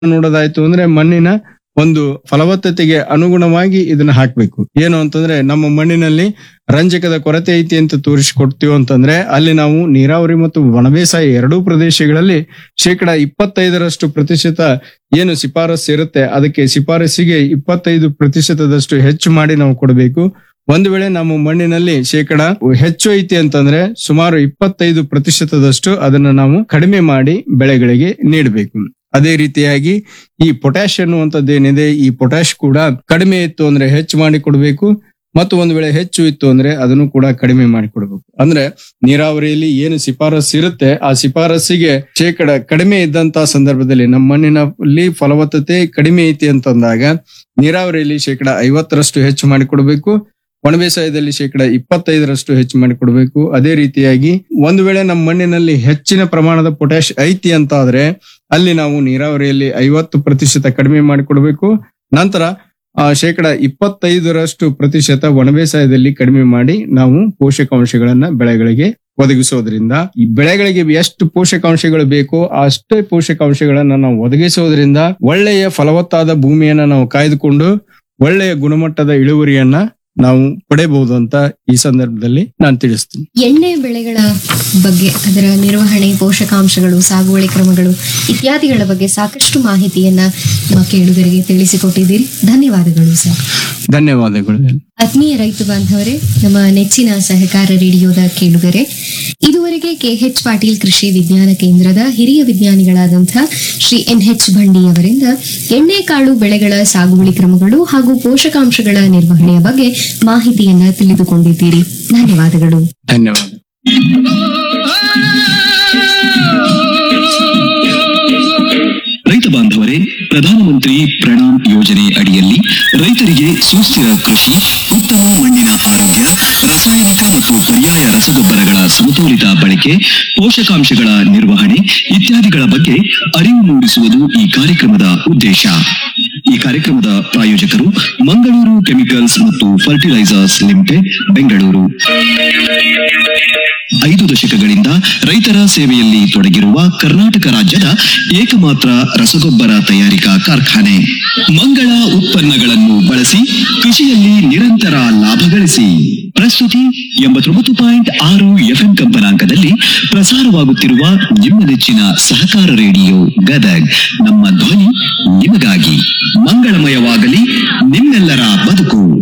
ನೋಡೋದಾಯ್ತು ಅಂದ್ರೆ ಮಣ್ಣಿನ ಒಂದು ಫಲವತ್ತತೆಗೆ ಅನುಗುಣವಾಗಿ ಇದನ್ನ ಹಾಕ್ಬೇಕು ಏನು ಅಂತಂದ್ರೆ ನಮ್ಮ ಮಣ್ಣಿನಲ್ಲಿ ರಂಜಕದ ಕೊರತೆ ಐತಿ ಅಂತ ತೋರಿಸಿಕೊಡ್ತೀವಿ ಅಂತಂದ್ರೆ ಅಲ್ಲಿ ನಾವು ನೀರಾವರಿ ಮತ್ತು ಒಣಬೇಸಾಯ ಎರಡೂ ಪ್ರದೇಶಗಳಲ್ಲಿ ಶೇಕಡ ಇಪ್ಪತ್ತೈದರಷ್ಟು ಪ್ರತಿಶತ ಏನು ಶಿಫಾರಸ್ ಇರುತ್ತೆ ಅದಕ್ಕೆ ಶಿಫಾರಸ್ಸಿಗೆ ಇಪ್ಪತ್ತೈದು ಪ್ರತಿಶತದಷ್ಟು ಹೆಚ್ಚು ಮಾಡಿ ನಾವು ಕೊಡಬೇಕು ಒಂದು ವೇಳೆ ನಮ್ಮ ಮಣ್ಣಿನಲ್ಲಿ ಶೇಕಡ ಹೆಚ್ಚು ಐತಿ ಅಂತಂದ್ರೆ ಸುಮಾರು ಇಪ್ಪತ್ತೈದು ಪ್ರತಿಶತದಷ್ಟು ಅದನ್ನ ನಾವು ಕಡಿಮೆ ಮಾಡಿ ಬೆಳೆಗಳಿಗೆ ನೀಡಬೇಕು ಅದೇ ರೀತಿಯಾಗಿ ಈ ಪೊಟ್ಯಾಶ್ ಅನ್ನುವಂಥದ್ದು ಏನಿದೆ ಈ ಪೊಟ್ಯಾಶ್ ಕೂಡ ಕಡಿಮೆ ಇತ್ತು ಅಂದ್ರೆ ಹೆಚ್ಚು ಮಾಡಿ ಕೊಡಬೇಕು ಮತ್ತು ಒಂದು ವೇಳೆ ಹೆಚ್ಚು ಇತ್ತು ಅಂದ್ರೆ ಅದನ್ನು ಕೂಡ ಕಡಿಮೆ ಮಾಡಿ ಕೊಡಬೇಕು ಅಂದ್ರೆ ನೀರಾವರಿಯಲ್ಲಿ ಏನು ಶಿಫಾರಸ್ ಇರುತ್ತೆ ಆ ಶಿಫಾರಸ್ಸಿಗೆ ಶೇಕಡ ಕಡಿಮೆ ಇದ್ದಂತ ಸಂದರ್ಭದಲ್ಲಿ ನಮ್ಮ ಮಣ್ಣಿನಲ್ಲಿ ಫಲವತ್ತತೆ ಕಡಿಮೆ ಐತಿ ಅಂತಂದಾಗ ನೀರಾವರಿಯಲ್ಲಿ ಶೇಕಡ ಐವತ್ತರಷ್ಟು ಹೆಚ್ಚು ಮಾಡಿ ಕೊಡಬೇಕು ಒಣಬೇಸಾಯದಲ್ಲಿ ಶೇಕಡ ಇಪ್ಪತ್ತೈದರಷ್ಟು ಹೆಚ್ಚು ಮಾಡಿ ಕೊಡಬೇಕು ಅದೇ ರೀತಿಯಾಗಿ ಒಂದು ವೇಳೆ ನಮ್ಮ ಮಣ್ಣಿನಲ್ಲಿ ಹೆಚ್ಚಿನ ಪ್ರಮಾಣದ ಪೊಟ್ಯಾಶ್ ಐತಿ ಅಂತ ಆದ್ರೆ ಅಲ್ಲಿ ನಾವು ನೀರಾವರಿಯಲ್ಲಿ ಐವತ್ತು ಪ್ರತಿಶತ ಕಡಿಮೆ ಮಾಡಿ ಕೊಡಬೇಕು ನಂತರ ಆ ಶೇಕಡ ಇಪ್ಪತ್ತೈದರಷ್ಟು ಪ್ರತಿಶತ ಒಣಬೇಸಾಯದಲ್ಲಿ ಕಡಿಮೆ ಮಾಡಿ ನಾವು ಪೋಷಕಾಂಶಗಳನ್ನ ಬೆಳೆಗಳಿಗೆ ಒದಗಿಸೋದ್ರಿಂದ ಈ ಬೆಳೆಗಳಿಗೆ ಎಷ್ಟು ಪೋಷಕಾಂಶಗಳು ಬೇಕೋ ಅಷ್ಟೇ ಪೋಷಕಾಂಶಗಳನ್ನ ನಾವು ಒದಗಿಸೋದ್ರಿಂದ ಒಳ್ಳೆಯ ಫಲವತ್ತಾದ ಭೂಮಿಯನ್ನ ನಾವು ಕಾಯ್ದುಕೊಂಡು ಒಳ್ಳೆಯ ಗುಣಮಟ್ಟದ ಇಳುವರಿಯನ್ನ ನಾವು ಪಡೆಯಬಹುದು ಅಂತ ಈ ಸಂದರ್ಭದಲ್ಲಿ ನಾನು ತಿಳಿಸ್ತೀನಿ ಎಣ್ಣೆ ಬೆಳೆಗಳ ಬಗ್ಗೆ ಅದರ ನಿರ್ವಹಣೆ ಪೋಷಕಾಂಶಗಳು ಸಾಗುವಳಿ ಕ್ರಮಗಳು ಇತ್ಯಾದಿಗಳ ಬಗ್ಗೆ ಸಾಕಷ್ಟು ಮಾಹಿತಿಯನ್ನ ನಮ್ಮ ಕೇಳುಗರಿಗೆ ತಿಳಿಸಿಕೊಟ್ಟಿದ್ದೀರಿ ಧನ್ಯವಾದಗಳು ಸರ್ ಧನ್ಯವಾದಗಳು ಆತ್ಮೀಯ ರೈತ ಬಾಂಧವರೇ ನಮ್ಮ ನೆಚ್ಚಿನ ಸಹಕಾರ ರೇಡಿಯೋದ ಕೇಳುಗರೆ ಇದುವರೆಗೆ ಕೆಎಚ್ ಪಾಟೀಲ್ ಕೃಷಿ ವಿಜ್ಞಾನ ಕೇಂದ್ರದ ಹಿರಿಯ ವಿಜ್ಞಾನಿಗಳಾದಂತಹ ಶ್ರೀ ಎನ್ ಎಚ್ ಬಂಡಿ ಅವರಿಂದ ಎಣ್ಣೆಕಾಳು ಬೆಳೆಗಳ ಸಾಗುವಳಿ ಕ್ರಮಗಳು ಹಾಗೂ ಪೋಷಕಾಂಶಗಳ ನಿರ್ವಹಣೆಯ ಬಗ್ಗೆ ಮಾಹಿತಿಯನ್ನ ತಿಳಿದುಕೊಂಡಿದ್ದೀರಿ ಧನ್ಯವಾದಗಳು ಧನ್ಯವಾದ ರೈತ ಬಾಂಧವರೇ ಪ್ರಧಾನಮಂತ್ರಿ ಪ್ರಣಾಮ್ ಯೋಜನೆ ಅಡಿಯಲ್ಲಿ ರೈತರಿಗೆ ಸುಸ್ಥಿರ ಕೃಷಿ ಉತ್ತಮ ಮಣ್ಣಿನ ಆರೋಗ್ಯ ರಾಸಾಯನಿಕ ಮತ್ತು ಪರ್ಯಾಯ ರಸಗೊಬ್ಬರಗಳ ಸಮತೋಲಿತ ಬಳಕೆ ಪೋಷಕಾಂಶಗಳ ನಿರ್ವಹಣೆ ಇತ್ಯಾದಿಗಳ ಬಗ್ಗೆ ಅರಿವು ಮೂಡಿಸುವುದು ಈ ಕಾರ್ಯಕ್ರಮದ ಉದ್ದೇಶ ಈ ಕಾರ್ಯಕ್ರಮದ ಪ್ರಾಯೋಜಕರು ಮಂಗಳೂರು ಕೆಮಿಕಲ್ಸ್ ಮತ್ತು ಫರ್ಟಿಲೈಸರ್ಸ್ ಲಿಮಿಟೆಡ್ ಬೆಂಗಳೂರು ಐದು ದಶಕಗಳಿಂದ ರೈತರ ಸೇವೆಯಲ್ಲಿ ತೊಡಗಿರುವ ಕರ್ನಾಟಕ ರಾಜ್ಯದ ಏಕಮಾತ್ರ ರಸಗೊಬ್ಬರ ತಯಾರಿಕಾ ಕಾರ್ಖಾನೆ ಮಂಗಳ ಉತ್ಪನ್ನಗಳನ್ನು ಬಳಸಿ ಕೃಷಿಯಲ್ಲಿ ನಿರಂತರ ಲಾಭ ಗಳಿಸಿ ಪ್ರಸ್ತುತಿ ಎಂಬತ್ತೊಂಬತ್ತು ಪಾಯಿಂಟ್ ಆರು ಎಫ್ಎಂ ಕಂಪನಾಂಕದಲ್ಲಿ ಪ್ರಸಾರವಾಗುತ್ತಿರುವ ನಿಮ್ಮ ನೆಚ್ಚಿನ ಸಹಕಾರ ರೇಡಿಯೋ ಗದಗ್ ನಮ್ಮ ಧ್ವನಿ ನಿಮಗಾಗಿ ಮಂಗಳಮಯವಾಗಲಿ ನಿಮ್ಮೆಲ್ಲರ ಬದುಕು